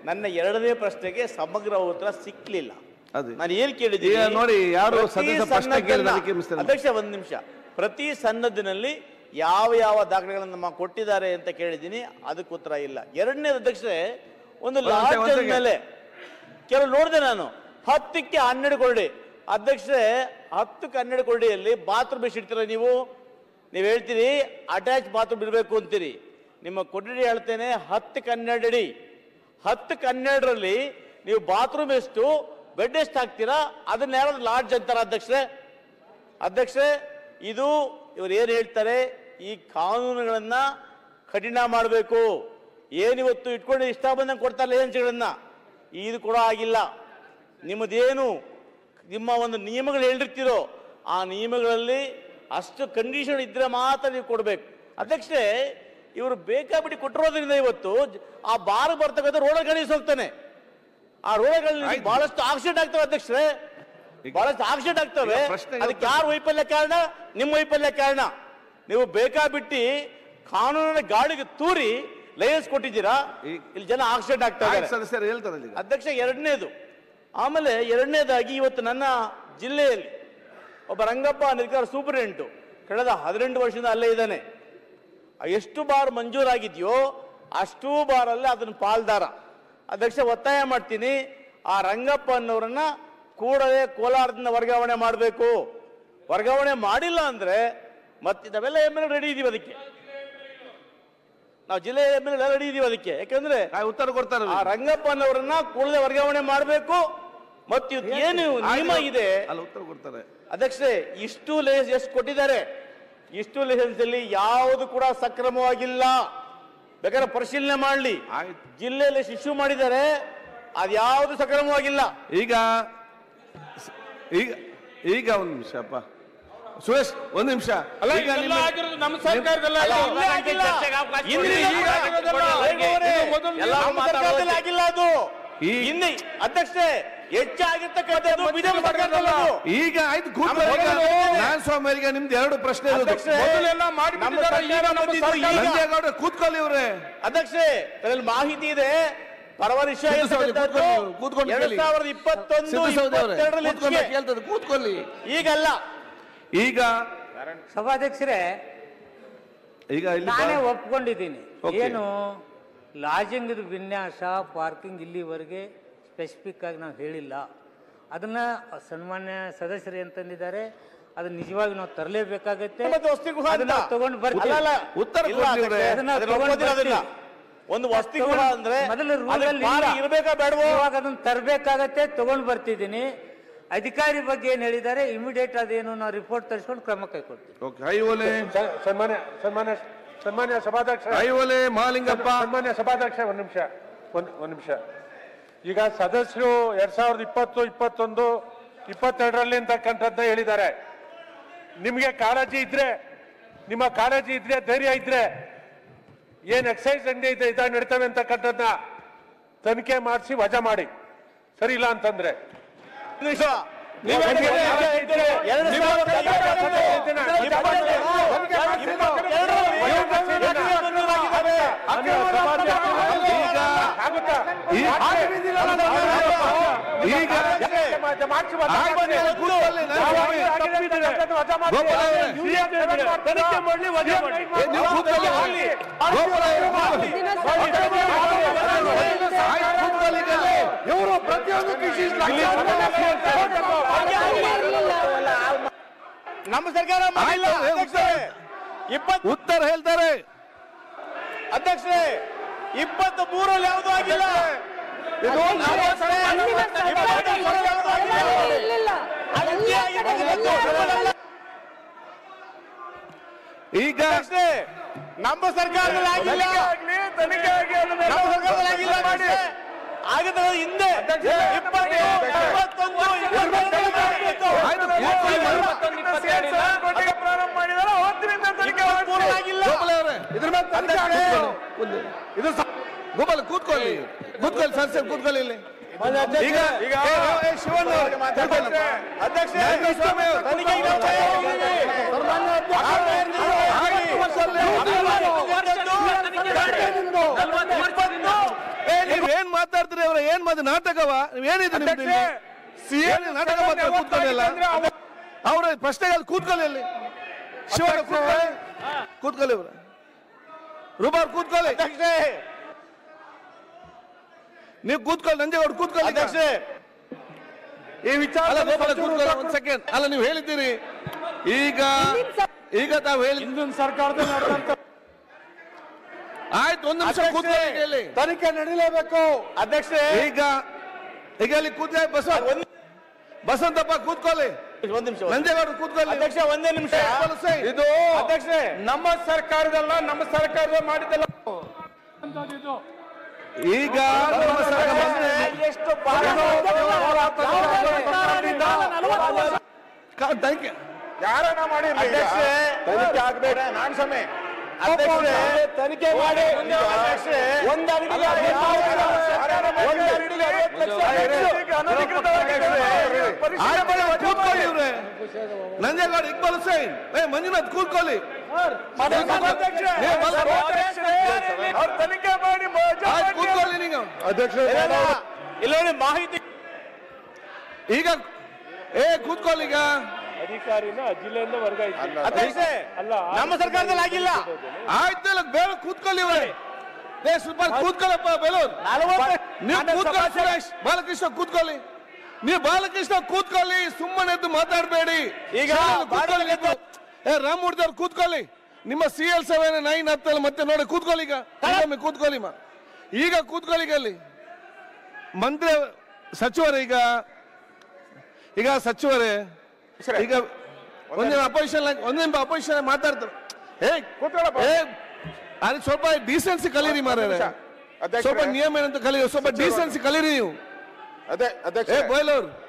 ನನ್ನ ಎರಡನೇ ಪ್ರಶ್ನೆಗೆ ಸಮಗ್ರ ಉತ್ತರ ಸಿಕ್ಲಿಲ್ಲ ಅದೇ. ನಾನು ಏನ್ ಕೇಳಿದ್ದೀನಿ ಈಗ ನೋಡಿ, ಯಾರು ಪ್ರತಿ ಸದಸ್ಯ ಪ್ರಶ್ನೆ ಸನ್ನದ್ಧನ- ಕೇಳಿದ ಅದಕ್ಕೆ ಮಿಸ್ಟರ್ ಅಧ್ಯಕ್ಷ ಒಂದ್ ನಿಮಿಷ ಪ್ರತಿ ಸನ್ನದ್ದಿನಲ್ಲಿ ಯಾವ ಯಾವ ದಾಖಲೆಗಳನ್ನು ನಮ್ಮ ಕೊಟ್ಟಿದ್ದಾರೆ ಅಂತ ಕೇಳಿದ್ದೀನಿ ಅದಕ್ಕೆ ಉತ್ತರ ಇಲ್ಲ ಎರಡನೇ ಅಧ್ಯಕ್ಷರೇ ಒಂದು ಒಂದ್ ನಿಮಿಷ, ಒಂದ್ ಲಾಡ್ಜ್ ಸೆಕೆಂಡ್. ಮೇಲೆ ಕೆಲವು ನೋಡಿದೆ ನಾನು ಹತ್ತಕ್ಕೆ ಹನ್ನೆರಡು ಕೊರಡಿ ಅಧ್ಯಕ್ಷರೇ ಹತ್ತಕ್ಕೆ ಹನ್ನೆರಡು ಕೊರಡಿಯಲ್ಲಿ ಬಾತ್ರೂಮ್ ಎಷ್ಟು ಇಡ್ತೀರ ನೀವು ನೀವು ಹೇಳ್ತೀರಿ ಅಟ್ಯಾಚ್ ಬಾತ್ರೂಮ್ ಇರಬೇಕು ಅಂತೀರಿ ನಿಮ್ಮ ಕೊಠಡಿ ಹೇಳ್ತೇನೆ ಹತ್ತಕ್ಕೆ ಹನ್ನೆರಡು ಅಡಿ ಹತ್ತಕ್ಕೆ ಹನ್ನೆರಡರಲ್ಲಿ ನೀವು ಬಾತ್ರೂಮ್ ಎಷ್ಟು ಬೆಡ್ ಎಷ್ಟು ಹಾಕ್ತೀರಾ ಅದನ್ನ ಯಾರಾದ್ರು ಲಾಡ್ಜ್ ಅಂತಾರ ಅಧ್ಯಕ್ಷರೇ ಅಧ್ಯಕ್ಷರೇ ಇದು ಇವ್ರು ಏನು ಹೇಳ್ತಾರೆ ಈ ಕಾನೂನುಗಳನ್ನ ಕಠಿಣ ಮಾಡಬೇಕು ಏನಿವತ್ತು ಇಟ್ಕೊಂಡು ಇಷ್ಟ ಬಂದಂಗೆ ಕೊಡ್ತಾರಲ್ಲ ಏಜೆನ್ಸಿಗಳನ್ನ ಇದು ಕೂಡ ಆಗಿಲ್ಲ ನಿಮ್ಮದೇನು ನಿಮ್ಮ ಒಂದು ನಿಯಮಗಳು ಹೇಳಿರ್ತೀರೋ ಆ ನಿಯಮಗಳಲ್ಲಿ ಅಷ್ಟು ಕಂಡೀಷನ್ ಇದ್ರೆ ಮಾತ್ರ ನೀವು ಕೊಡಬೇಕು ಅಧ್ಯಕ್ಷರೇ ಇವರು ಬೇಕಾಬಿಟ್ಟು ಕೊಟ್ಟಿರೋದ್ರಿಂದ ಇವತ್ತು ಜ- ಆ ಬಾರ್ ಬರ್ತಕ್ಕಂಥ ರೋಡ್ ಗಣೇಶ್ ಹೋಗ್ತಾನೆ ಆ ರೋಡ್ಗಳಲ್ಲಿ ಆಯ್ತು. ಬಹಳಷ್ಟು ಆಕ್ಸಿಡೆಂಟ್ ಆಗ್ತವೆ ಅಧ್ಯಕ್ಷರೇ ಈಗ- ಬಹಳಷ್ಟು ಆಕ್ಸಿಡೆಂಟ್ ಆಗ್ತವೆ ಈಗ ಪ್ರಶ್ನೆಗೆ ಅದಕ್ಕೆ ಯಾರು ವೈಫಲ್ಯ ಕಾರಣ ನಿಮ್ಮ ವೈಫಲ್ಯ ಕಾರಣ ನೀವು ಬೇಕಾಬಿಟ್ಟು ಕಾನೂನಿನ ಗಾಳಿಗೆ ತೂರಿ ಲೈಸೆನ್ಸ್ ಕೊಟ್ಟಿದ್ದೀರಾ ಈಗ- ಇಲ್ಲಿ ಜನ ಆಕ್ಸಿಡೆಂಟ್ ಆಗ್ತಾ ಆಯ್ತು ಇದ್ದಾರೆ ಸದಸ್ಯರು ಹೇಳ್ತಾರಲ್ಲ ಈಗ ಅಧ್ಯಕ್ಷ ಎರಡನೇದು ಆಮೇಲೆ ಎರಡನೇದಾಗಿ ಇವತ್ತು ನನ್ನ ಜಿಲ್ಲೆಯಲ್ಲಿ ಒಬ್ಬ ರಂಗಪ್ಪ ನಿರ್ಕಾರ ಸೂಪರಿಂಟು ಕಳೆದ ಹದಿನೆಂಟು ವರ್ಷದಿಂದ ಅಲ್ಲೇ ಇದ್ದಾನೆ ಎಷ್ಟು ಬಾರ್ ಮಂಜೂರಾಗಿದೆಯೋ ಅಷ್ಟೂ ಬಾರಲ್ಲಿ ಅದನ್ನು ಪಾಲ್ದಾರ ಅಧ್ಯಕ್ಷ ಒತ್ತಾಯ ಮಾಡ್ತೀನಿ ಆ ರಂಗಪ್ಪ ಅನ್ನೋರನ್ನ ಕೂಡಲೇ ಕೋಲಾರದಿಂದ ವರ್ಗಾವಣೆ ಮಾಡಬೇಕು ವರ್ಗಾವಣೆ ಮಾಡಿಲ್ಲ ಅಂದ್ರೆ ಮತ್ತೆ ನಾವೆಲ್ಲ ಎಮ್ ಎಲ್ ರೆಡಿ ಇದೀವಿ ಅದಕ್ಕೆ ನಾವು ಜಿಲ್ಲೆ ಎಮ್ ಎಲ್ ರೆಡಿ ಇದೀವಿ ಅದಕ್ಕೆ ಯಾಕಂದ್ರೆ ಆ, ಉತ್ತರ ಕೊಡ್ತಾರೆ ಆ ರಂಗಪ್ಪನವರನ್ನ ಕೂಡಲೇ ವರ್ಗಾವಣೆ ಮಾಡಬೇಕು ಮತ್ತು ಇವತ್ತು ಏನು ನಿಯಮ ಇದೆ ಅಲ್ಲ ಉತ್ತರ ಕೊಡ್ತಾರೆ ಅಧ್ಯಕ್ಷರೇ ಇಷ್ಟು ಲೈಸೆನ್ಸ್ ಎಷ್ಟು ಕೊಟ್ಟಿದ್ದಾರೆ ಇಷ್ಟು ಲೈಸೆನ್ಸ್ ಅಲ್ಲಿ ಯಾವುದು ಕೂಡ ಸಕ್ರಮವಾಗಿಲ್ಲ ಬೇಕಾದ್ರೆ ಪರಿಶೀಲನೆ ಮಾಡಲಿ ಆಯ್ತು ಜಿಲ್ಲೆಯಲ್ಲಿ ಇಶ್ಯೂ ಮಾಡಿದ್ದಾರೆ ಅದ್ಯಾವುದು ಸಕ್ರಮವಾಗಿಲ್ಲ ಈಗ ಸ- ಈಗ ಈಗ ಒಂದು ನಿಮಿಷ ಅಪ್ಪ ಸುರೇಶ್ ಒಂದು ನಿಮಿಷ ಅಲ್ಲ ಈಗ ಇದೆಲ್ಲ ನಿಮ್ಮ- ಆಗಿರೋದು ನಮ್ಮ ಸರ್ಕಾರದಲ್ಲ ಅಲ್ಲ, ಇದು. ಇಲ್ಲೇ ಆಗಿಲ್ಲ. ಹಿಂದೆ ಈಗ ಈಗ ಆಗಿರೋದಲ್ಲ. ವೈಭವರೇ, ಇದು ಮೊದಲು ಎಲ್ಲ ನೀವು ನಮ್ಮ ಸರ್ಕಾರದಲ್ಲಿ ಆಗಿಲ್ಲ ಅದು ಈ- ಹಿಂದೆ ಅಧ್ಯಕ್ಷೆ ಹೆಚ್ಚಾಗಿರ್ತಕ್ಕಂಥದ್ದು ಬಿಜೆಪಿ ಸರ್ಕಾರದಲ್ಲ ಅದು. ಈಗ ಆಯ್ತು ಕೂತ್ಕೊಳ್ಳಿ ಈಗ ಮೊದಲು- ನಾನ್ ಸ್ವಾಮಿ ಅವರಿಗೆ ನಿಮ್ದು ಎರಡು ಪ್ರಶ್ನೆ ಇರೋದು ಅಧ್ಯಕ್ಷೆ, ಮೊದಲೆಲ್ಲ ನಮ್ಮ ಮಾಡಿಬಿಟ್ಟಿದ್ದಾರೆ, ಈಗ ಸರ್ಕಾರ ನಮ್ಮ ಬಂದಿದ್ದು ಸರ್ಕಾರ- ಈಗ. ನಂಜೇಗೌಡ ಕೂತ್ಕೊಳ್ಳಿ ಇವ್ರೆ ಅಧ್ಯಕ್ಷೆ ಅದರಲ್ಲಿ ಮಾಹಿತಿ ಇದೆ ಪರವಾರ ವಿಷಯ ಸಿದ್ದು ಸೌದಿ, ಕೂತ್ಕೊಳ್ಳಿ, ಕೂತ್ಕೊಂಡು ಎರಡ್ ಕೇಳಿ. ಸಾವಿರದ ಇಪ್ಪತ್ತೊಂದು ಸಿದ್ದು ಸೌದಿ ಅವರೇ ಇಪ್ಪತ್ತೆರಡರಲ್ಲಿ ಕೂತ್ಕೊಂಡು ಹೆಚ್ಚಿಗೆ. ಕೇಳ್ತದೆ ಕೂತ್ಕೊಳ್ಳಿ ಈಗಲ್ಲ ಈಗ ಸಭಾಧ್ಯಕ್ಷರೇ ಈಗ ಇಲ್ಲಿ ನಾನೇ ಬಾ- ಒಪ್ಕೊಂಡಿದ್ದೀನಿ Okay. ಏನು ಲಾಜಿಂಗ್ ವಿನ್ಯಾಸ ಪಾರ್ಕಿಂಗ್ ಇಲ್ಲಿವರೆಗೆ ಸ್ಪೆಸಿಫಿಕ್ ಆಗಿ ನಾವು ಹೇಳಿಲ್ಲ ಅದನ್ನ ಸನ್ಮಾನ್ಯ ಸದಸ್ಯರು ಅಂತಂದಿದ್ದಾರೆ ಅದನ್ನ ನಿಜವಾಗಿ ನಾವು ತರಲೇಬೇಕಾಗತ್ತೆ ಮತ್ತೆ ವಸತಿ ಗೃಹ ಅದನ್ನ ಅಂತ. ತಗೊಂಡು ಬರ್ತೀವಿ ಅಲ್ಲ, ಅಲ್ಲ. ಉತ್ತರ ಇಲ್ಲ, ಕೊಡ್ಲಿ ಇವ್ರೆ. ಅಧ್ಯಕ್ಷೆ, ಅದನ್ನ ಅದನ್ನ ತಗೊಂಡು ಒಪ್ಪೋದಿಲ್ಲ ಅದನ್ನ. ಬರ್ತೀವಿ. ಒಂದು ವಸತಿ ಗೃಹ ತಗೊಂಡು- ಅಂದ್ರೆ ಮೊದಲು rule ಅದಕ್ಕೆ ಅಲ್ಲಿ ಬಾರಿ ಇಲ್ಲ. ಇರ್ಬೇಕಾ ಬೇಡವೋ ಇವಾಗ ಅದನ್ನ ತರಬೇಕಾಗತ್ತೆ ತಗೊಂಡು ಬರ್ತಿದ್ದೀನಿ ಅಧಿಕಾರಿ ಬಗ್ಗೆ ಏನ್ ಹೇಳಿದ್ದಾರೆ ಇಮಿಡಿಯೇಟ್ ಅದೇನು ನಾವು ರಿಪೋರ್ಟ್ ತರಿಸ್ಕೊಂಡು ಕ್ರಮ ಕೈಗೊಳ್ತೀವಿ ಓಕೆ ಹೈ ಓಲೆ ಸ- ಸನ್ಮಾನ್ಯ ಸನ್ಮಾನ್ಯ ಸನ್ಮಾನ್ಯ ಸಭಾಧ್ಯಕ್ಷ ಹೈ ಓಲೆ ಮಹಾಲಿಂಗಪ್ಪ ಸನ್ಮಾನ್ಯ ಸಭಾಧ್ಯಕ್ಷ ಒಂದ್ ನಿಮಿಷ ಒಂದ್ ಒಂದ್ ನಿಮಿಷ ಈಗ ಸದಸ್ಯರು ಎರಡ್ ಸಾವಿರದ ಇಪ್ಪತ್ತು ಇಪ್ಪತ್ತೊಂದು ಇಪ್ಪತ್ತೆರಡರಲ್ಲಿ ಅಂತಕ್ಕಂಥದ್ದನ್ನ ಹೇಳಿದ್ದಾರೆ ನಿಮ್ಗೆ ಕಾಳಜಿ ಇದ್ರೆ ನಿಮ್ಮ ಕಾಳಜಿ ಇದ್ರೆ ಧೈರ್ಯ ಇದ್ರೆ ಏನ್ ಎಕ್ಸೈಸ್ ಅಂಗಡಿ ಇದೆ ಇದಾಗ ನಡೀತವೆ ಅಂತಕ್ಕಂಥದ್ದನ್ನ ತನಿಖೆ ಮಾಡಿಸಿ ವಜಾ ಮಾಡಿ ಸರಿ ಇಲ್ಲ ಅಂತಂದ್ರೆ ನಿಮಿಷ. ನೀವು ನಿಮಗೆ ಹೇಳಿ, ಕಾಳಜಿ ಇದ್ರೆ ಎರಡು ನೀವು ಸಾವಿರದ ಹೇಳಿ, ಇಪ್ಪತ್ತೊಂದು, ನೀವು ಇಪ್ಪತ್ತೆರಡು, ಹೇಳಿ, ಇಪ್ಪತ್ತೆರಡರಲ್ಲಿ ನೀವು ಹೆಚ್ಚಿಗೆ ಮಂಜೂರಾಗಿದ್ದಾವೆ. ಆಗುತ್ತಾ ಈ- ಈಗ ಮಾರ್ಚ್ ಆಯ್ತು, ನೀವು ಕೂತ್ಕೊಳ್ಳಿ, ನಾನು ಸ್ವಾಮಿ. ಗೋಪಾಲ ಅವರೇ. ತನಿಖೆ ಮಾಡಲಿ ವಜಾ ಮಾಡಿ ಏ, ನೀವು ಕೂತ್ಕೊಳ್ಳಿ. ಗೋಪಾಲ ಅವರೇ, ಕೂತ್ಕೊಳ್ಳಿ. ಆಯ್ತು, ಕೂತ್ಕೊಳ್ಳಿ ಈಗ ಅಲ್ಲಿ. ಇವರು ಪ್ರತಿಯೊಂದು ಕೃಷಿ ನಮ್ಮ ಸರ್ಕಾರ ಮಾಡಿಲ್ಲ ಆಯ್ತು, ಏ, ಅಧ್ಯಕ್ಷರೇ. ಇಪ್ಪತ್ತು ಉತ್ತರ ಹೇಳ್ತಾರೆ ಅಧ್ಯಕ್ಷರೇ ಇಪ್ಪತ್ತ್ ಮೂರಲ್ಲಿ ಯಾವುದೂ ಆಗಿಲ್ಲ ಇದು ಅಧ್ಯಕ್ಷರೇ, ಇಪ್ಪತ್ತ್ ಮೂರಲ್ಲಿ ಯಾವುದೂ ಆಗಿಲ್ಲ. ಅಗತ್ಯ ಆಗಿರ್ತಕ್ಕಂಥ ಈಗ ಅಧ್ಯಕ್ಷರೇ, ನಮ್ಮ ಸರ್ಕಾರದಲ್ಲಿ ಆಗಿಲ್ಲ ನಮ್ಮ ಸರ್ಕಾರದಲ್ಲಿ ಆಗಿಲ್ಲ ಅಧ್ಯಕ್ಷರೇ. ಆಗಿದ್ರೆ ಹಿಂದೆ ಇಪ್ಪತ್ತು, ಇಪ್ಪತ್ತೊಂದು, ಇಪ್ಪತ್ತೆರಡರಲ್ಲಿ ಆಗಿತ್ತು. ಆಯ್ತು, ಕೂತ್ಕೊಳ್ಳಿ. ಇಪ್ಪತ್ಮೂರು ಆಗಿಲ್ಲ ಗೋಪಾಲ ಅವರೇ, ಇದ್ರ ಮೇಲೆ ತನಿಖೆ ಆಗಿ ಕೂತ್ಕೊಳ್ಳಿ. ಇದು ಸ- ಗೋಪಾಲ ಕೂತ್ಕೊಳ್ಳಿ ಕೂತ್ಕೊಳ್ಳಿ ಸರ್ ಸರ್ ಕೂತ್ಕೊಳ್ಳಿ ಇಲ್ಲಿ ಈಗ ಈಗ ಏ, ಏ, ಶಿವಣ್ಣ ಅವ್ರಿಗೆ ಮಾತಾಡ್ಕೊಳ್ಳಿ. ಅಧ್ಯಕ್ಷ ಸ್ವಾಮಿ ಅವರು. ತನಿಖೆಗೆ ನಾವು ತಯಾರಿದ್ದೀವಿ. ಆಯ್ತು, ಕೂತ್ಕೊಳ್ಳಿ. ಇಪ್ಪತ್ತು, ನೀವ್ ಏನ್ ಮಾತಾಡ್ತೀರಿ ಅವ್ರ ಏನ್ ಮಾತು ನಾಟಕವ ನೀವ್ ಏನಿದೆ ನಿಮ್ದು ಇಲ್ಲಿ? ಏನ್ ನಾಟಕ ಮಾತಾಡ್ ಕೂತ್ಕೊಂಡಿಲ್ಲ ಅವ್ರ ಪ್ರಶ್ನೆಗೆ ಅಲ್ಲಿ ಕೂತ್ಕೊಳ್ಳಿ ಅಲ್ಲಿ ಶಿವಣ್ಣ ಕೂತ್ಕೊಳ್ಳಿ ಕೂತ್ಕೊಳ್ಳಿ ಇವ್ರ ರುಬಾರ್ ಕೂತ್ಕೊಳ್ಳಿ ಅಧ್ಯಕ್ಷರೇ ನೀವು ಕೂತ್ಕೊಳ್ಳಿ ನಂಜೇಗೌಡ ಕೂತ್ಕೊಳ್ಳಿ ಈಗ. ಅಧ್ಯಕ್ಷರೇ ಈ ವಿಚಾರ ಅಲ್ಲ ಗೋಪಾಲ ಕೂತ್ಕೊಳ್ಳಿ ಒಂದ್ ಸೆಕೆಂಡ್ ಅಲ್ಲ ನೀವು ಹೇಳಿದ್ದೀರಿ ಈಗ ಈಗ ತಾವು ಹೇಳಿ ಹಿಂದಿನ ಸರ್ಕಾರದ ನಡೆದಂತ ಆಯ್ತು ಒಂದ್ ನಿಮಿಷ ಕೂತ್ಕೊಳ್ಳಿ ಈಗ ಇಲ್ಲಿ. ತನಿಖೆ ನಡೀಲೇಬೇಕು ಅಧ್ಯಕ್ಷರೇ ಈಗ ಈಗ ಅಲ್ಲಿ ಕೂತ್ಕೊಳ್ಳಿ ಬಸವ ಬಸಂತಪ್ಪ ಕೂತ್ಕೊಳ್ಳಿ ಒಂದ್ ನಿಮಿಷ ನಂಜೇಗೌಡ ಕೂತ್ಕೊಳ್ಳಿ ಅಧ್ಯಕ್ಷ ಒಂದೇ ನಿಮಿಷ ಹುಸೇನ್. ಇದು ಅಧ್ಯಕ್ಷರೇ ನಮ್ಮ ಸರ್ಕಾರದಲ್ಲ ನಮ್ಮ ಸರ್ಕಾರದ ಮಾಡಿದ್ದಲ್ಲ ಈಗ ನಮ್ಮ ಸರ್ಕಾರ ಬಂದ್ರೆ ಎಷ್ಟು ಕ- ತನಿಖೆ ಯಾರನ್ನ ಮಾಡಿರ್ಲಿ ಈಗ? ಅಧ್ಯಕ್ಷರೇ ತನಿಖೆ ಆಗ್ಬೇಡ ನಾನ್ ಸಮಯ ಅಧ್ಯಕ್ಷರೇ ತನಿಖೆ ಮಾಡಿ ಅಧ್ಯಕ್ಷರೇ ಒಂದ್ ಅಂಗಡಿಗೆ ಒಂದ್ ಅಂಗಡಿಗೆ ಐವತ್ತು ಲಕ್ಷ ಆಯ್ತು ಬೇಡ, ಕೂತ್ಕೊಳ್ಳಿ ಇವ್ರೆ ನಂಜೇಗೌಡ ಇಕ್ಬಾಲ್ ಹುಸೇನ್ ಏ ಮಂಜುನಾಥ್ ಕೂತ್ಕೊಳ್ಳಿ ಏ, ಬಲ- ಅವ್ರು ತನಿಖೆ ಮಾಡಿ ಆಯ್ತು ಕೂತ್ಕೊಳ್ಳಿ ನೀವು ಇಲ್ಲ ನೋಡಿ ಮಾಹಿತಿ ಈಗ ಏ ಕೂತ್ಕೊಳ್ಳಿ ಈಗ ಅಧಿಕಾರಿನ ಜಿಲ್ಲೆಯಿಂದ ವರ್ಗಾಯಿಸಿ ಅಧ್ಯಕ್ಷರೇ ಅಲ್ಲ ನಮ್ಮ ಸರ್ಕಾರದಲ್ಲಿ ಆಗಿಲ್ಲ ಆಯ್ತು ಇಲ್ಲ ಬೇಡ ಕೂತ್ಕೊಳ್ಳಿ ಇವ್ರೆ ಏ ಸ್ವಲ್ಪ ಕೂತ್ಕೊಳ್ಳಪ್ಪ ಬೇಲೂರ್ ನೀವು ಕೂತ್ಕೊಳ್ಳಿ ಸುರೇಶ್ ಬಾಲಕೃಷ್ಣ ಕೂತ್ಕೊಳ್ಳಿ ನೀವು ಬಾಲಕೃಷ್ಣ ಕೂತ್ಕೊಳ್ಳಿ ಸುಮ್ಮನೆ ಎದ್ದು ಮಾತಾಡಬೇಡಿ ಈಗ ಕೂತ್ಕೊಳ್ಳಿ ನೀವು. ಏ ರಾಮಮೂರ್ತಿ ಅವ್ರು ಕೂತ್ಕೊಳ್ಳಿ ನಿಮ್ಮ ಸಿ ಎಲ್ ಸೆವೆನ್ ನೈನ್ ಹತ್ತಲ್ಲಿ ಮತ್ತೆ ನೋಡಿ ಕೂತ್ಕೊಳ್ಳಿ ಈಗ ಇನ್ನೊಮ್ಮೆ ಕೂತ್ಕೊಳ್ಳಿ ಮಾ ಈಗ ಕೂತ್ಕೊಳ್ಳಿ ಈಗ ಅಲ್ಲಿ ಮಂತ್ರಿ ಸಚಿವರು ಈಗ ಈಗ ಸಚಿವರೇ ಈಗ ಒಂದಿನ ಅಪೋಸಿಷನ್ ಒಂದಿನ ಅಪೋಸಿಷನ್ ಮಾತಾಡ್ತಾರೆ ಏ ಏ ಅಲ್ಲಿ ಸ್ವಲ್ಪ ಡೀಸೆನ್ಸಿ ಕಲೀರಿ ಮಾರ್ಯಾರೆ ಅಧ್ಯಕ್ಷರೇ. ಸ್ವಲ್ಪ ನಿಯಮ ಏನಂತ ಕಲೀರಿ ಸ್ವಲ್ಪ ಡೀಸೆನ್ಸಿ ಕಲೀರಿ ನೀವು ಅದೇ ಏ ಅಧ್ಯಕ್ಷ ಬೈಲೂರ್